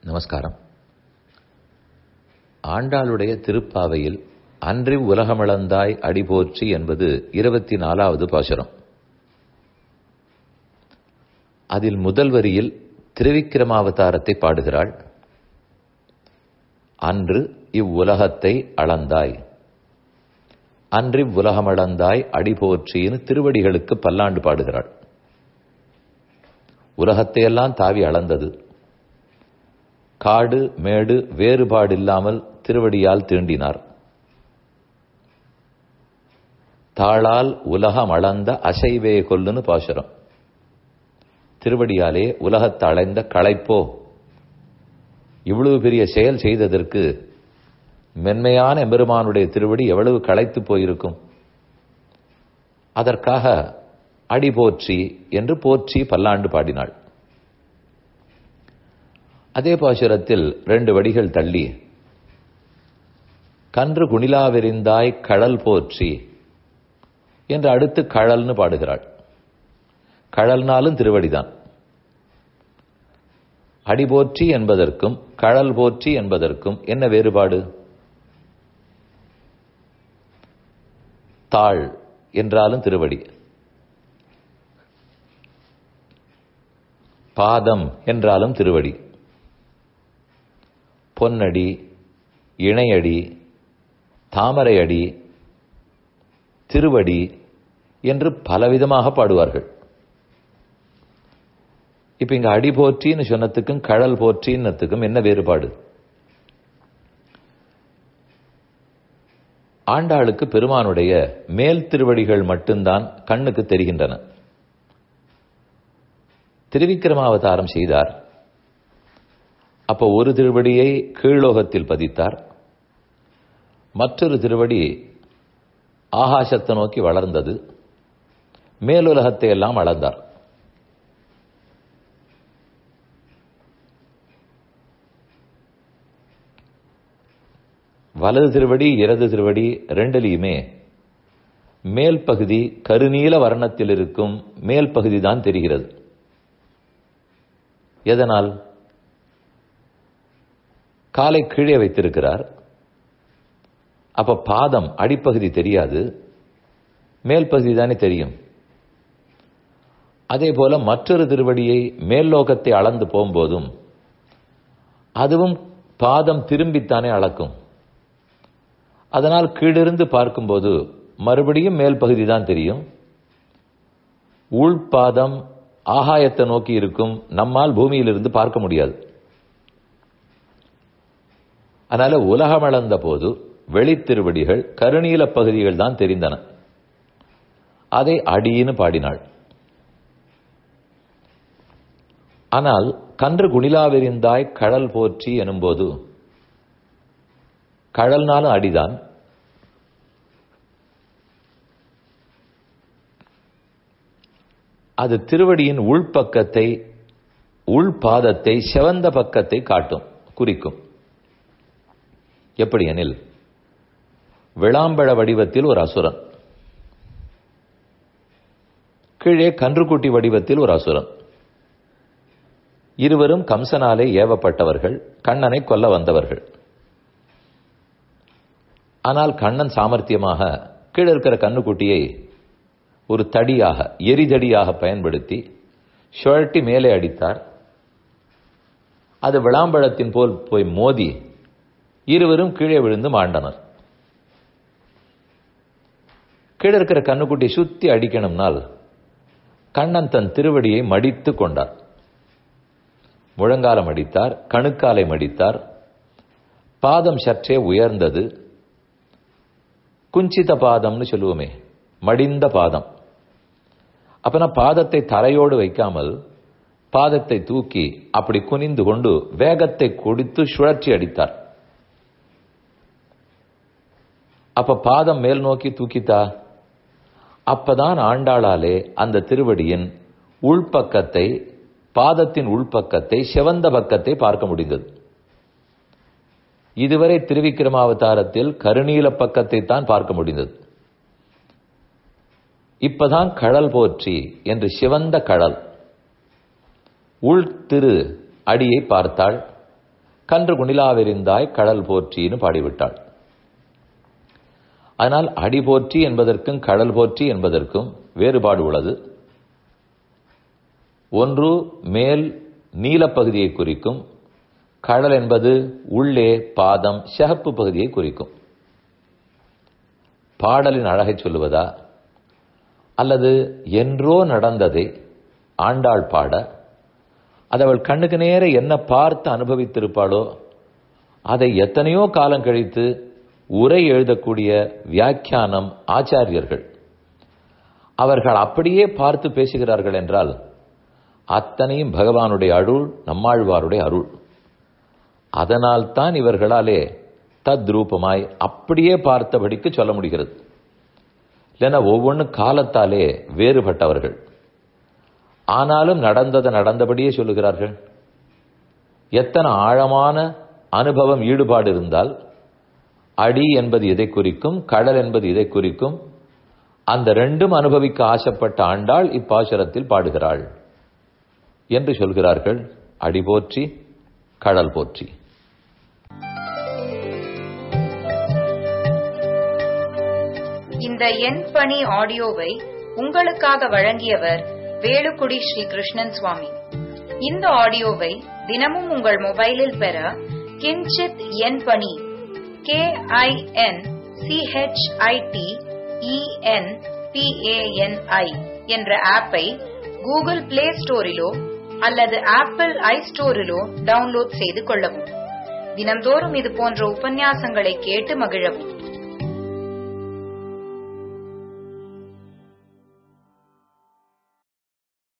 நமஸ்காரம் ஆண்டாளுடைய திருப்பாவையில் அன்றி உலகமளந்தாய் அடிபோற்றி என்பது இருபத்தி நாலாவது பாசுரம் அதில் முதல் வரியில் திருவிக்கிரமாவதாரத்தை பாடுகிறாள் அன்று இவ்வுலகத்தை அளந்தாய் அன்றி உலகமளந்தாய் அடிபோற்றின்னு திருவடிகளுக்கு பல்லாண்டு பாடுகிறாள் உலகத்தையெல்லாம் தாவி அளந்தது காடு மேடு வேறுபாடில்லாமல் திருவடியால் தீண்டினார் தாளால் உலகம் அளந்த அசைவே கொல்லுன்னு பாசுரம் திருவடியாலே உலகத்தை அடைந்த களைப்போ இவ்வளவு பெரிய செயல் செய்ததற்கு மென்மையான எம்பெருமானுடைய திருவடி எவ்வளவு களைத்து போயிருக்கும் அதற்காக அடி போற்றி என்று போற்றி பல்லாண்டு பாடினாள் அதே பாசுரத்தில் ரெண்டு வடிகள் தள்ளி கன்று குணிலாவிரிந்தாய் கழல் போற்றி என்று அடுத்து கழல்னு பாடுகிறாள் கழல்னாலும் திருவடிதான் அடிபோற்றி என்பதற்கும் கழல் போற்றி என்பதற்கும் என்ன வேறுபாடு தாழ் என்றாலும் திருவடி பாதம் என்றாலும் திருவடி பொன்னடி இணையடி தாமரையடி திருவடி என்று பலவிதமாக பாடுவார்கள் இப்ப இங்க அடி போற்றின்னு சொன்னதுக்கும் கழல் போற்றின்னதுக்கும் என்ன வேறுபாடு ஆண்டாளுக்கு பெருமானுடைய மேல் திருவடிகள் மட்டும்தான் கண்ணுக்கு தெரிகின்றன திருவிக்கிரமாவதாரம் செய்தார் அப்போ ஒரு திருவடியை கீழோகத்தில் பதித்தார் மற்றொரு திருவடி ஆகாசத்தை நோக்கி வளர்ந்தது மேலுலகத்தை எல்லாம் அளந்தார் வலது திருவடி இடது திருவடி ரெண்டுலையுமே மேல் பகுதி கருநீல வர்ணத்தில் இருக்கும் மேல் பகுதி தான் தெரிகிறது எதனால் காலை கீழே வைத்திருக்கிறார் அப்ப பாதம் அடிப்பகுதி தெரியாது மேல் பகுதி தானே தெரியும் அதே போல மற்றொரு திருவடியை மேல் லோகத்தை அளந்து போகும்போதும் அதுவும் பாதம் திரும்பித்தானே அளக்கும் அதனால் கீழிருந்து பார்க்கும்போது மறுபடியும் மேல் பகுதி தான் தெரியும் உள்பாதம் ஆகாயத்தை நோக்கி இருக்கும் நம்மால் பூமியிலிருந்து பார்க்க முடியாது அதனால உலகம் அளந்த போது வெளித்திருவடிகள் கருநீல பகுதிகள் தான் தெரிந்தன அதை அடியின்னு பாடினாள் ஆனால் கன்று குணிலாவிரிந்தாய் கடல் போற்றி எனும்போது கடல்னாலும் அடிதான் அது திருவடியின் உள்பக்கத்தை உள்பாதத்தை செவந்த பக்கத்தை காட்டும் குறிக்கும் எப்படி எனில் விளாம்பழ வடிவத்தில் ஒரு அசுரன் கீழே கன்றுக்குட்டி வடிவத்தில் ஒரு அசுரன் இருவரும் கம்சனாலே ஏவப்பட்டவர்கள் கண்ணனை கொல்ல வந்தவர்கள் ஆனால் கண்ணன் சாமர்த்தியமாக கீழே இருக்கிற கண்ணுக்குட்டியை ஒரு தடியாக எரிதடியாக பயன்படுத்தி சுழட்டி மேலே அடித்தார் அது விளாம்பழத்தின் போல் போய் மோதி இருவரும் கீழே விழுந்து மாண்டனர் கீழே இருக்கிற கண்ணுக்குட்டியை சுத்தி அடிக்கணும்னால் கண்ணன் தன் திருவடியை மடித்து கொண்டார் முழங்காலம் அடித்தார் கணுக்காலை மடித்தார் பாதம் சற்றே உயர்ந்தது குஞ்சித பாதம்னு சொல்லுவோமே மடிந்த பாதம் அப்பனா பாதத்தை தரையோடு வைக்காமல் பாதத்தை தூக்கி அப்படி குனிந்து கொண்டு வேகத்தை கொடுத்து சுழற்சி அடித்தார் அப்ப பாதம் மேல் நோக்கி தூக்கித்தா அப்பதான் ஆண்டாளாலே அந்த திருவடியின் உள்பக்கத்தை பாதத்தின் உள்பக்கத்தை செவந்த பக்கத்தை பார்க்க முடிந்தது இதுவரை திருவிக்கிரமாவதாரத்தில் கருநீல பக்கத்தை தான் பார்க்க முடிந்தது இப்பதான் கடல் போற்றி என்று சிவந்த கடல் உள் திரு அடியை பார்த்தாள் கன்று குணிலாவெறிந்தாய் கடல் போற்றின்னு பாடிவிட்டாள் அதனால் அடி போற்றி என்பதற்கும் கடல் போற்றி என்பதற்கும் வேறுபாடு உள்ளது ஒன்று மேல் நீலப்பகுதியை குறிக்கும் கடல் என்பது உள்ளே பாதம் சிகப்பு பகுதியை குறிக்கும் பாடலின் அழகை சொல்லுவதா அல்லது என்றோ நடந்ததை ஆண்டாள் பாட அது அவள் கண்ணுக்கு நேர என்ன பார்த்து அனுபவித்திருப்பாளோ அதை எத்தனையோ காலம் கழித்து உரை எழுதக்கூடிய வியாக்கியானம் ஆச்சாரியர்கள் அவர்கள் அப்படியே பார்த்து பேசுகிறார்கள் என்றால் அத்தனையும் பகவானுடைய அருள் நம்மாழ்வாருடைய அருள் அதனால் தான் இவர்களாலே தத்ரூபமாய் அப்படியே பார்த்தபடிக்கு சொல்ல முடிகிறது இல்லைன்னா ஒவ்வொன்றும் காலத்தாலே வேறுபட்டவர்கள் ஆனாலும் நடந்ததை நடந்தபடியே சொல்லுகிறார்கள் எத்தனை ஆழமான அனுபவம் ஈடுபாடு இருந்தால் அடி என்பது இதை குறிக்கும் கடல் என்பது இதை குறிக்கும் அந்த ரெண்டும் அனுபவிக்க ஆசைப்பட்ட ஆண்டாள் இப்பாசுரத்தில் பாடுகிறாள் என்று சொல்கிறார்கள் அடி போற்றி கடல் போற்றி இந்த எண் பணி ஆடியோவை உங்களுக்காக வழங்கியவர் வேலுக்குடி ஸ்ரீ கிருஷ்ணன் சுவாமி இந்த ஆடியோவை தினமும் உங்கள் மொபைலில் பெற கிஞ்சித் எண் பணி கே ஐ என் சிஹெச்ஐடி இஎன் பிஏஎன்ஐ என்ற ஆப்பை கூகுள் பிளே ஸ்டோரிலோ அல்லது ஆப்பிள் ஐ ஸ்டோரிலோ டவுன்லோட் செய்து கொள்ளவும் தினம்தோறும் இது போன்ற உபன்யாசங்களை கேட்டு மகிழவும்